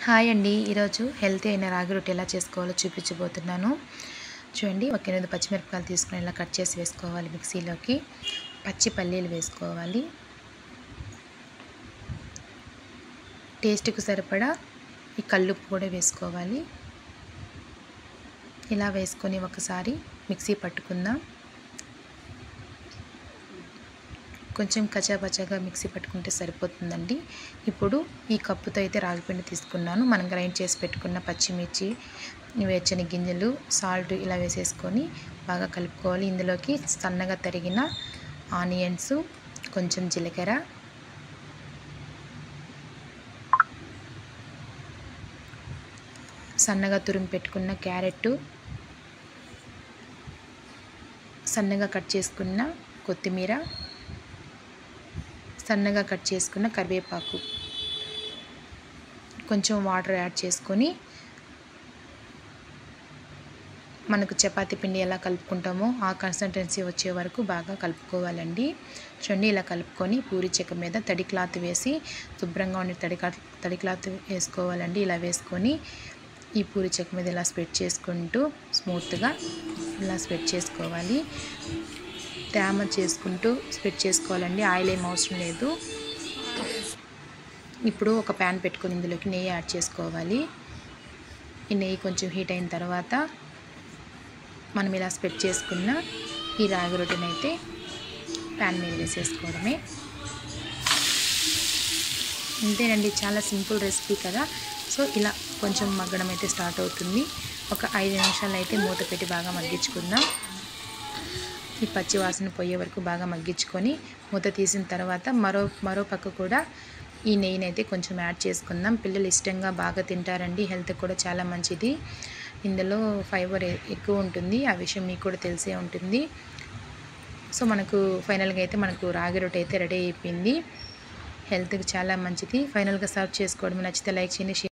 hi అండి ఈరోజు healthy అయిన రాగి రొట్టె ఎలా చేసుకోవాలో చూపించబోతున్నాను చూడండి ఒక ఎనిమిది పచ్చిమిరపకాయలు తీసుకుని ఇలా కట్ చేసి వేసుకోవాలి మిక్సీలోకి పచ్చి పల్లీలు వేసుకోవాలి టేస్ట్కి సరిపడా ఈ కల్లుప్పు కూడా వేసుకోవాలి ఇలా వేసుకొని ఒకసారి మిక్సీ పట్టుకుందాం కొంచెం కచాపచాగా మిక్సీ పట్టుకుంటే సరిపోతుందండి ఇప్పుడు ఈ కప్పుతో అయితే రాగిపిండి తీసుకున్నాను మనం గ్రైండ్ చేసి పెట్టుకున్న పచ్చిమిర్చి వేచని గింజలు సాల్ట్ ఇలా వేసేసుకొని బాగా కలుపుకోవాలి ఇందులోకి సన్నగా తరిగిన ఆనియన్స్ కొంచెం జీలకర్ర సన్నగా తురిమి పెట్టుకున్న క్యారెట్ సన్నగా కట్ చేసుకున్న కొత్తిమీర సన్నగా కట్ చేసుకున్న కరివేపాకు కొంచెం వాటర్ యాడ్ చేసుకొని మనకు చపాతీ పిండి ఎలా కలుపుకుంటామో ఆ కన్సిస్టెన్సీ వచ్చే వరకు బాగా కలుపుకోవాలండి చూడండి ఇలా కలుపుకొని పూరి చెక్క మీద తడి క్లాత్ వేసి శుభ్రంగా ఉండే తడి తడి క్లాత్ వేసుకోవాలండి ఇలా వేసుకొని ఈ పూరి చెక్క మీద ఇలా స్ప్రెడ్ చేసుకుంటూ స్మూత్గా ఇలా స్ప్రెడ్ చేసుకోవాలి తేమ చేసుకుంటూ స్ప్రెడ్ చేసుకోవాలండి ఆయిల్ ఏం అవసరం లేదు ఇప్పుడు ఒక ప్యాన్ పెట్టుకొని ఇందులోకి నెయ్యి యాడ్ చేసుకోవాలి ఈ నెయ్యి కొంచెం హీట్ అయిన తర్వాత మనం ఇలా స్ప్రెడ్ చేసుకున్న ఈ రాగి రొట్టెని అయితే ప్యాన్ మీద వేసేసుకోవడమే అంతేనండి చాలా సింపుల్ రెసిపీ కదా సో ఇలా కొంచెం మగ్గడం అయితే స్టార్ట్ అవుతుంది ఒక ఐదు నిమిషాలు అయితే మూత పెట్టి బాగా మగ్గించుకుందాం ఈ పచ్చి వాసన పోయే వరకు బాగా మగ్గించుకొని మూత తీసిన తర్వాత మరో మరో పక్క కూడా ఈ నెయ్యిని అయితే కొంచెం యాడ్ చేసుకుందాం పిల్లలు ఇష్టంగా బాగా తింటారండి హెల్త్ కూడా చాలా మంచిది ఇందులో ఫైబర్ ఎక్కువ ఉంటుంది ఆ విషయం మీకు కూడా తెలిసే ఉంటుంది సో మనకు ఫైనల్గా అయితే మనకు రాగి రొట్టె అయితే రెడీ అయిపోయింది హెల్త్కి చాలా మంచిది ఫైనల్గా సర్వ్ చేసుకోవడం నచ్చితే లైక్ చేయండి